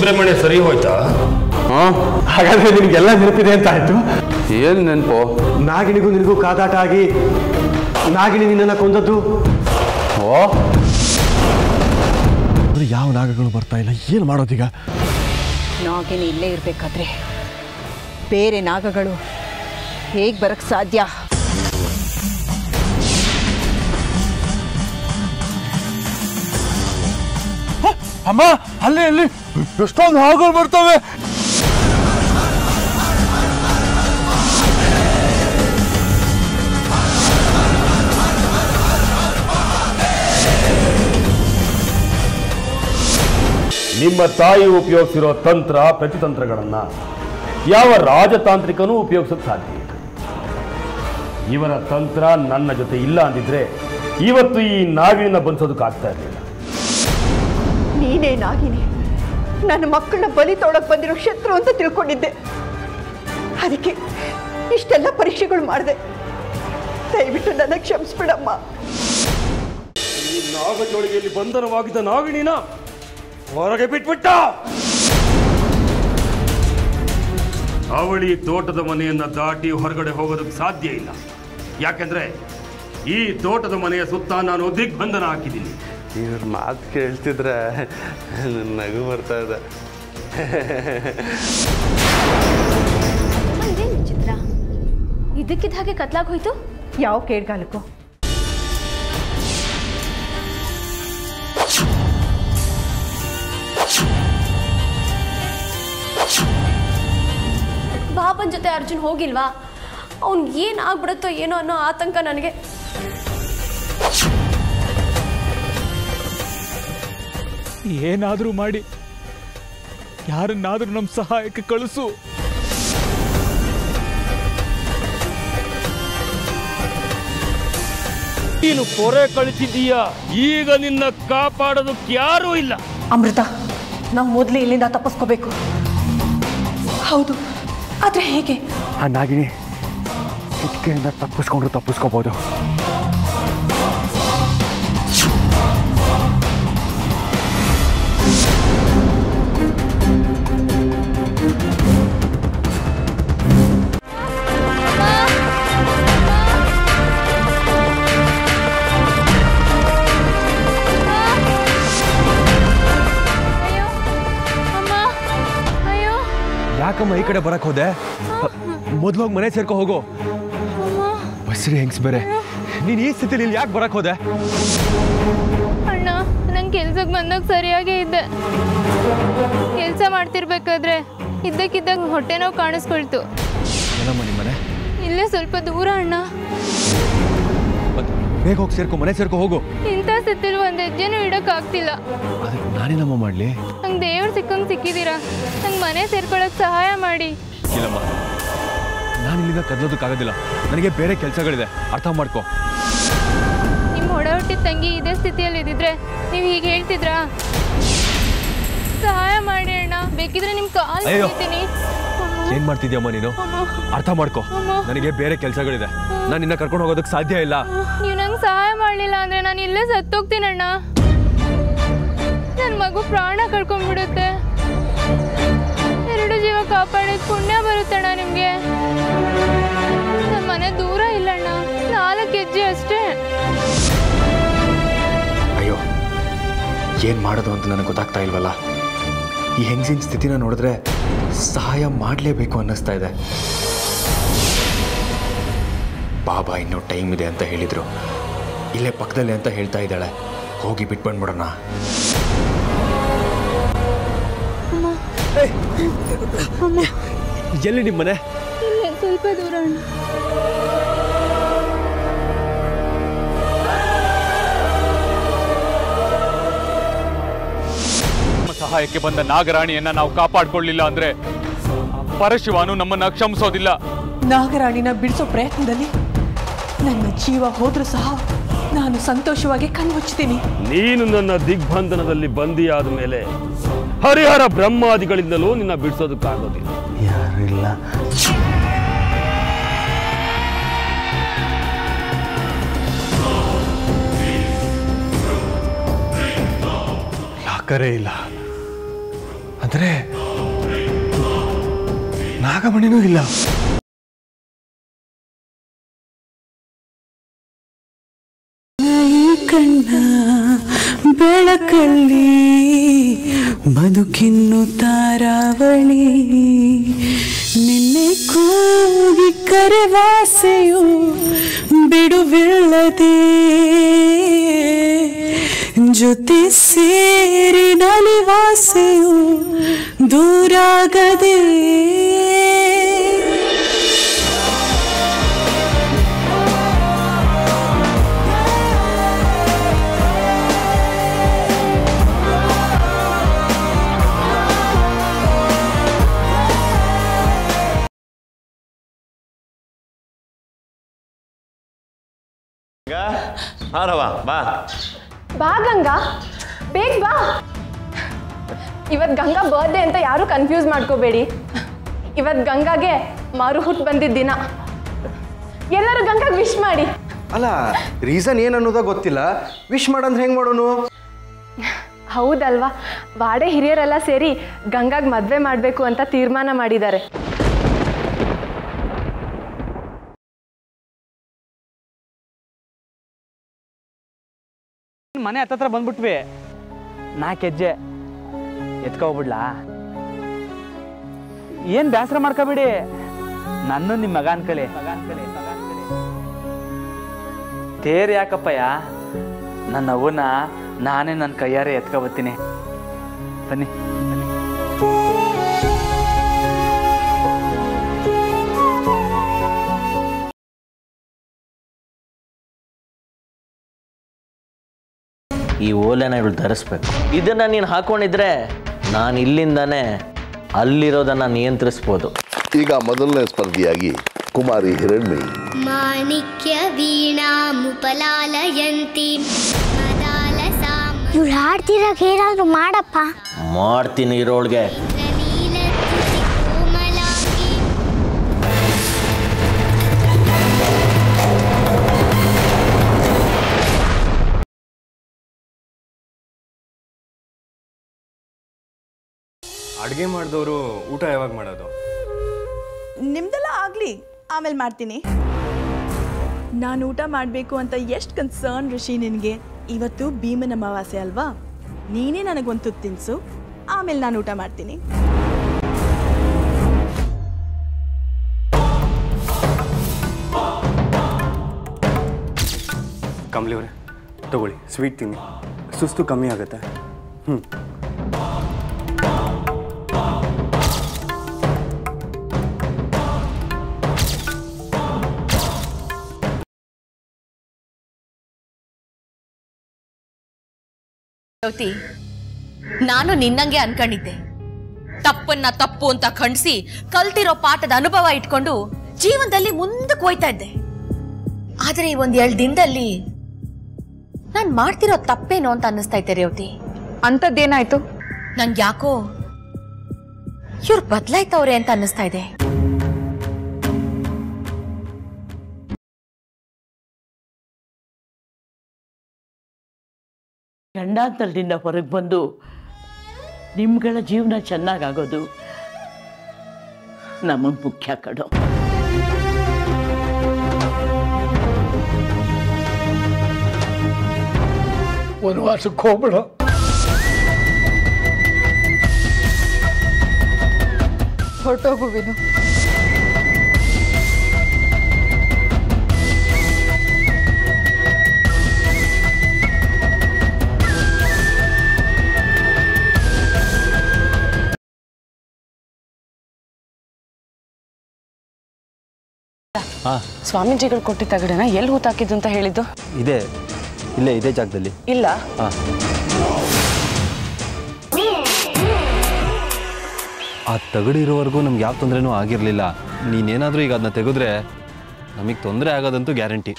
ಮನೆ ಸರಿ ಹೋಯ್ತಾ ಹಾಂ ಹಾಗಾದ್ರೆ ನಿನಗೆಲ್ಲ ನೆನಪಿದೆ ಅಂತ ಆಯ್ತು ಏನು ನೆನಪು ನಾಗಿಣಿಗೂ ನಿನಗೂ ಕಾದಾಟ ಆಗಿ ನಾಗಿಣಿ ನಿನ್ನನ್ನು ಕೊಂದದ್ದು ಓ ಅದು ಯಾವ ನಾಗಗಳು ಬರ್ತಾ ಇಲ್ಲ ಏನು ಮಾಡೋದೀಗ ನಾಗಿನಿ ಇಲ್ಲೇ ಇರಬೇಕಾದ್ರೆ ಬೇರೆ ನಾಗಗಳು ಹೇಗೆ ಬರಕ್ಕೆ ಸಾಧ್ಯ ಅಮ್ಮ ಅಲ್ಲಿ ಅಲ್ಲಿ ಎಷ್ಟೊಂದು ನಾಗಗಳು ಬರ್ತವೆ ನಿಮ್ಮ ತಾಯಿ ಉಪಯೋಗಿಸಿರೋ ತಂತ್ರ ಪ್ರತಿತಂತ್ರಗಳನ್ನ ಯಾವ ರಾಜತಾಂತ್ರಿಕನೂ ಉಪಯೋಗಿಸೋಕೆ ಸಾಧ್ಯ ಇಲ್ಲ ಇವರ ತಂತ್ರ ನನ್ನ ಜೊತೆ ಇಲ್ಲ ಅಂದಿದ್ರೆ ಇವತ್ತು ಈ ನಾಗಿನ ಬಂಧಿಸೋದಕ್ಕಾಗ್ತಾ ಇರಲಿಲ್ಲ ನೀನೇ ನಾಗಿನಿ ನನ್ನ ಮಕ್ಕಳನ್ನ ಬಲಿ ತೊಳಕ್ ಬಂದಿರೋ ಶತ್ರು ಅಂತ ತಿಳ್ಕೊಂಡಿದ್ದೆ ಅದಕ್ಕೆ ಇಷ್ಟೆಲ್ಲ ಪರೀಕ್ಷೆಗಳು ಮಾಡಿದೆ ದಯವಿಟ್ಟು ನನ್ನ ಕ್ಷಮಿಸ್ಬಿಡಮ್ಮ ಈ ನಾಗಜೋಳಿಗೆಯಲ್ಲಿ ಬಂಧನವಾಗಿದ್ದ ನಾಗಿಣಿನ ಹೊರಗೆ ಬಿಟ್ಬಿಟ್ಟ ಅವಳಿ ತೋಟದ ಮನೆಯನ್ನ ದಾಟಿ ಹೊರಗಡೆ ಹೋಗೋದಕ್ಕೆ ಸಾಧ್ಯ ಇಲ್ಲ ಯಾಕೆಂದ್ರೆ ಈ ತೋಟದ ಮನೆಯ ಸುತ್ತ ನಾನು ದಿಗ್ಬಂಧನ ಹಾಕಿದ್ದೀನಿ ಇವ್ರ ಮಾತು ಕೇಳ್ತಿದ್ರೆ ನನ್ ನಗು ಬರ್ತಾ ಇದೆ ಇದೇನು ಚಿತ್ರ ಇದಕ್ಕಿದ್ದ ಹಾಗೆ ಕತ್ಲಾಗ್ ಹೋಯ್ತು ಯಾವ ಕೇಳ್ಗಾಲಕ್ಕೂ ಬಾಬನ್ ಜೊತೆ ಅರ್ಜುನ್ ಹೋಗಿಲ್ವಾ ಅವ್ನ್ ಏನ್ ಆಗ್ಬಿಡುತ್ತೋ ಏನೋ ಅನ್ನೋ ಆತಂಕ ನನಗೆ ಏನಾದರೂ ಮಾಡಿ ಯಾರನ್ನಾದ್ರೂ ನಮ್ಮ ಸಹಾಯಕ್ಕೆ ಕಳಿಸು ನೀನು ಪೊರೆ ಕಳಿಸಿದ್ದೀಯ ಈಗ ನಿನ್ನ ಕಾಪಾಡೋದಕ್ಕೆ ಯಾರೂ ಇಲ್ಲ ಅಮೃತ ನಾವು ಮೊದಲೇ ಇಲ್ಲಿಂದ ತಪ್ಪಿಸ್ಕೋಬೇಕು ಹೌದು ಆದರೆ ಹೇಗೆ ಆ ನಾಗಿನಿ ಕಿಟಕಿಯಿಂದ ತಪ್ಪಿಸ್ಕೊಂಡ್ರು ತಪ್ಪಿಸ್ಕೋಬೋದು ಅಯ್ಯೋ ಅಮ್ಮ ಅಯ್ಯೋ ಯಾಕಮ್ಮ ಈ ಕಡೆ ಬರಕ್ ಹೋದೆ ಮೊದ್ಲು ಹೋಗಿ ಮನೆ ಸೇರ್ಕೊ ಹೋಗು ಬಸ್ರಿ ಹೆಂಗ್ಸ್ ಬೇರೆ ನೀನ್ ಈ ಸ್ಥಿತಿಲಿ ಇಲ್ಲಿ ಯಾಕೆ ಬರಕ್ ಹೋದೆ ಅಣ್ಣ ನಂಗೆ ಕೆಲ್ಸಕ್ಕೆ ಬಂದಾಗ ಸರಿಯಾಗೇ ಇದ್ದೆ ಕೆಲಸ ಮಾಡ್ತಿರ್ಬೇಕಾದ್ರೆ ಇದ್ದಕ್ಕಿದ್ದಾಗ ಹೊಟ್ಟೆ ನೋವು ಕಾಣಿಸ್ಕೊಳ್ತು ಎಲ್ಲಮ್ಮ ನಿಮ್ಮ ಮನೆ ಇಲ್ಲೇ ಸ್ವಲ್ಪ ದೂರ ಅಣ್ಣ ಮತ್ ಬೇಗ ಹೋಗಿ ಸೇರ್ಕೊ ಮನೆ ಸೇರ್ಕೊ ಹೋಗು ಇಂಥ ಸ್ಥಿತಿಲಿ ಒಂದು ಹೆಜ್ಜೆನೂ ಇಡೋಕ್ಕಾಗ್ತಿಲ್ಲ ಅದಕ್ಕೆ ನಾನೇನಮ್ಮ ಮಾಡ್ಲಿ ನಂಗೆ ದೇವ್ರು ಸಿಕ್ಕಂಗೆ ಸಿಕ್ಕಿದ್ದೀರಾ ನಂಗೆ ಮನೆ ಸೇರ್ಕೊಳಕ್ ಸಹಾಯ ಮಾಡಿ ಇಲ್ಲಮ್ಮ ನಾನು ಇಲ್ಲಿಂದ ಕದಲೋದಕ್ಕಾಗೋದಿಲ್ಲ ನನಗೆ ಬೇರೆ ಕೆಲಸಗಳಿದೆ ಅರ್ಥ ಮಾಡ್ಕೊ ನಿಮ್ಮ ಒಡ ಹುಟ್ಟಿದ ತಂಗಿ ಇದೇ ಸ್ಥಿತಿಯಲ್ಲಿ ಇದ್ದಿದ್ರೆ ನೀವು ಹೀಗೆ ಹೇಳ್ತಿದ್ರಾ ಸಹಾಯ ಮಾಡಿ ಅಣ್ಣ ಬೇಕಿದ್ರೆ ನಿಮ್ಮ ಕಾಲ್ ಅಯ್ಯೋ. ಮುಗಿತೀನಿ ಏನ್ ಮಾಡ್ತಿದ್ಯಮ್ಮ ನೀನು ಅರ್ಥ ಮಾಡ್ಕೊ ಅಮ್ಮ. ನನಗೆ ಬೇರೆ ಕೆಲಸಗಳಿದೆ ನಾನು ನಿನ್ನ ಕರ್ಕೊಂಡು ಹೋಗೋದಕ್ಕೆ ಸಾಧ್ಯ ಇಲ್ಲ ನೀವು ನಂಗೆ ಸಹಾಯ ಮಾಡಲಿಲ್ಲ ಅಂದ್ರೆ ನಾನು ಇಲ್ಲೇ ಸತ್ತೋಗ್ತೀನಣ್ಣ ನನ್ನ ಮಗು ಪ್ರಾಣ ಕಳ್ಕೊಂಡ್ಬಿಡುತ್ತೆ ಎರಡು ಜೀವ ಕಾಪಾಡಿದ ಪುಣ್ಯ ಬರುತ್ತಣ್ಣ ನಿಮಗೆ ನಮ್ಮ ಮನೆ ದೂರ ಇಲ್ಲಣ್ಣ ನಾಲ್ಕು ಹೆಜ್ಜೆ ಅಷ್ಟೇ ಅಯ್ಯೋ ಏನು ಮಾಡೋದು ಅಂತ ನನಗೆ ಗೊತ್ತಾಗ್ತಾ ಇಲ್ವಲ್ಲ ಈ ಹೆಂಗಸಿನ ಸ್ಥಿತಿನ ನೋಡಿದ್ರೆ ಸಹಾಯ ಮಾಡಲೇಬೇಕು ಅನ್ನಿಸ್ತಾ ಇದೆ ಬಾಬಾ ಇನ್ನೂ ಟೈಮ್ ಇದೆ ಅಂತ ಹೇಳಿದರು ಇಲ್ಲೇ ಪಕ್ಕದಲ್ಲೇ ಅಂತ ಹೇಳ್ತಾ ಇದ್ದಾಳೆ ಹೋಗಿ ಬಿಟ್ಬಂದ್ಬಿಡೋಣ ಎಲ್ಲಿ ನಿಮ್ಮ ಮನೆ ಇಲ್ಲೇ ಸ್ವಲ್ಪ ದೂರ ಅಣ್ಣ ನಮ್ಮ ಸಹಾಯಕ್ಕೆ ಬಂದ ನಾಗರಾಣಿಯನ್ನ ನಾವು ಕಾಪಾಡ್ಕೊಳ್ಳಿಲ್ಲ ಅಂದ್ರೆ ಆ ಪರಶಿವನು ನಮ್ಮನ್ನ ಕ್ಷಮಿಸೋದಿಲ್ಲ ನಾಗರಾಣಿನ ಬಿಡಿಸೋ ಪ್ರಯತ್ನದಲ್ಲಿ ನನ್ನ ಜೀವ ಹೋದ್ರೂ ಸಹ ನಾನು ಸಂತೋಷವಾಗಿ ಕಣ್ಮುಚ್ತೀನಿ ನೀನು ನನ್ನ ದಿಗ್ಬಂಧನದಲ್ಲಿ ಬಂದಿಯಾದ ಮೇಲೆ ಹರಿಹರ ಬ್ರಹ್ಮಾದಿಗಳಿಂದಲೂ ನಿನ್ನ ಬಿಡಿಸೋದಕ್ಕಾಗೋದಿಲ್ಲ ಯಾರಿಲ್ಲ ಲಾಕರೇ ಇಲ್ಲ ಅಂದ್ರೆ ಆದರೆ ನಾಗಮಣಿನೂ ಇಲ್ಲ ಈ ಕಣ್ಣ ಬೆಳಕಲ್ಲಿ ಬದುಕಿನ್ನು ತಾರಾವಳಿ ನಿನ್ನೆ ಕೂಗಿ ಕರೆವಾಸೆಯು ಬಿಡುವಿಲ್ಲದೆ ಜೊತೆ ಸೇರಿ ನಲಿವಾಸೆಯು ದೂರಾಗದೆ ಹಾರವ ಬಾ ಬಾ ಗಂಗಾ ಬೇಗ ಬಾ ಇವತ್ತು ಗಂಗಾ ಬರ್ಡೇ ಅಂತ ಯಾರೂ ಕನ್ಫ್ಯೂಸ್ ಮಾಡ್ಕೋಬೇಡಿ ಇವತ್ತು ಗಂಗಾಗೆ ಮಾರು ಹುಟ್ಟು ಬಂದಿದ್ದ ದಿನ ಎಲ್ಲರೂ ಗಂಗಾಗೆ ವಿಶ್ ಮಾಡಿ ಅಲ್ಲ ರೀಸನ್ ಏನು ಅನ್ನೋದ ಗೊತ್ತಿಲ್ಲ ವಿಶ್ ಮಾಡಂದ್ರೆ ಹೆಂಗೆ ಮಾಡೋನು ಹೌದಲ್ವಾ ವಾಡೆ ಹಿರಿಯರೆಲ್ಲ ಸೇರಿ ಗಂಗಾಗ್ ಮದುವೆ ಮಾಡಬೇಕು ಅಂತ ತೀರ್ಮಾನ ಮಾಡಿದ್ದಾರೆ ಮನೆ ಹತ್ತತ್ರ ಬಂದ್ಬಿಟ್ವಿ ನಾಲ್ಕು ಹೆಜ್ಜೆ ಎತ್ಕೊಬಿಡ್ಲಾ ಏನ್ ಬೇಸರ ಮಾಡ್ಕೋಬೇಡಿ ನನ್ನ ನಿಮ್ಮ ಮಗ ಅನ್ಕಳಿ ತೇರ್ ಯಾಕಪ್ಪಯ್ಯ ನನ್ನ ಅವ್ವನ ನಾನೇ ನನ್ನ ಕೈಯಾರೆ ಎತ್ಕೊಬತ್ತೀನಿ ಬನ್ನಿ ಈ ಓಲೆನ ಇವಳು ಧರಿಸ್ಬೇಕು ಇದನ್ನ ನೀನು ಹಾಕೊಂಡಿದ್ರೆ ನಾನು ಇಲ್ಲಿಂದಾನೇ ಅಲ್ಲಿರೋದನ್ನ ನಿಯಂತ್ರಿಸ್ಬೋದು ಈಗ ಮೊದಲನೇ ಸ್ಪರ್ಧಿಯಾಗಿ ಕುಮಾರಿ ಹಿರಣ್ಮಯಿ ಮಾಣಿಕ್ಯ ವೀಣಾ ಮುಪಲಾಲಯಂತಿ ಇವ್ಳು ಹಾಡ್ತಿರಾಗ ಏನಾದ್ರು ಮಾಡಪ್ಪ ಮಾಡ್ತೀನಿ ಇರೋಳ್ಗೆ ಅಡುಗೆ ಮಾಡಿದವರು ಊಟ ಯಾವಾಗ ಮಾಡೋದು ನಿಮ್ದೆಲ್ಲ ಆಗಲಿ ಆಮೇಲೆ ಮಾಡ್ತೀನಿ ನಾನು ಊಟ ಮಾಡಬೇಕು ಅಂತ ಎಷ್ಟು ಕನ್ಸರ್ನ್ ಋಷಿ ನಿನಗೆ ಇವತ್ತು ಭೀಮನ ಅಮಾವಾಸ್ಯೆ ಅಲ್ವಾ ನೀನೇ ನನಗೊಂದು ತುತ್ತು ತಿನ್ಸು ಆಮೇಲೆ ನಾನು ಊಟ ಮಾಡ್ತೀನಿ ಕಮಲಿ ಅವರೇ ತಗೊಳ್ಳಿ ಸ್ವೀಟ್ ತಿನ್ನಿ ಸುಸ್ತು ಕಮ್ಮಿ ಆಗುತ್ತೆ ಹ್ಞೂ ಜ್ಯೋತಿ ನಾನು ನಿನ್ನಂಗೆ ಅನ್ಕೊಂಡಿದ್ದೆ ತಪ್ಪನ್ನ ತಪ್ಪು ಅಂತ ಖಂಡಿಸಿ ಕಲ್ತಿರೋ ಪಾಠದ ಅನುಭವ ಇಟ್ಕೊಂಡು ಜೀವನದಲ್ಲಿ ಮುಂದಕ್ಕೆ ಹೋಯ್ತಾ ಇದ್ದೆ ಆದ್ರೆ ಈ ಒಂದ್ ಎರಡು ದಿನದಲ್ಲಿ ನಾನ್ ಮಾಡ್ತಿರೋ ತಪ್ಪೇನೋ ಅಂತ ಅನ್ನಿಸ್ತಾ ಇದ್ದೆ ರೇವತಿ ಅಂಥದ್ದೇನಾಯ್ತು ನಂಗೆ ಯಾಕೋ ಇವ್ರು ಬದ್ಲಾಯ್ತವ್ರೆ ಅಂತ ಅನ್ನಿಸ್ತಾ ಇದೆ ಗಂಡಾಂತರದಿಂದ ಹೊರಗೆ ಬಂದು ನಿಮ್ಗಳ ಜೀವನ ಚೆನ್ನಾಗಾಗೋದು ನಮಗೆ ಮುಖ್ಯ ಕಡೋ ವನವಾಸಕ್ಕೆ ಹೋಗ್ಬೇಡ ಹೊರಟೋಗು ವಿನು ಸ್ವಾಮೀಜಿಗಳು ಕೊಟ್ಟಿದ್ದ ತಗಡನ ಎಲ್ಲಿ ಹೂತಾಕಿದ್ದು ಅಂತ ಹೇಳಿದ್ದು ಇದೆ ಇಲ್ಲೇ ಇದೇ ಜಾಗದಲ್ಲಿ ಇಲ್ಲ ಹಾಂ ಆ ತಗಡಿರೋವರೆಗೂ ನಮ್ಗೆ ಯಾವ ತೊಂದರೆನೂ ಆಗಿರಲಿಲ್ಲ ನೀನೇನಾದರೂ ಈಗ ಅದನ್ನ ತೆಗೆದ್ರೆ ನಮಗೆ ತೊಂದರೆ ಆಗೋದಂತೂ ಗ್ಯಾರಂಟಿ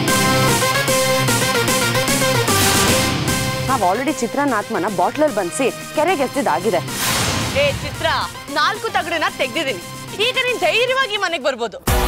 ನಾವು ಆಲ್ರೆಡಿ ಚಿತ್ರಾನ್ನ ಆತ್ಮನ ಬಾಟ್ಲಲ್ಲಿ ಬಂದಿಸಿ ಕೆರೆಗೆ ಎತ್ತಿದಾಗಿದೆ ಏ ಚಿತ್ರ ನಾಲ್ಕು ತಗಡನ್ನ ತೆಗ್ದಿದ್ದೀನಿ ಈಗ ನೀನ್ ಧೈರ್ಯವಾಗಿ ಮನೆಗೆ ಬರ್ಬೋದು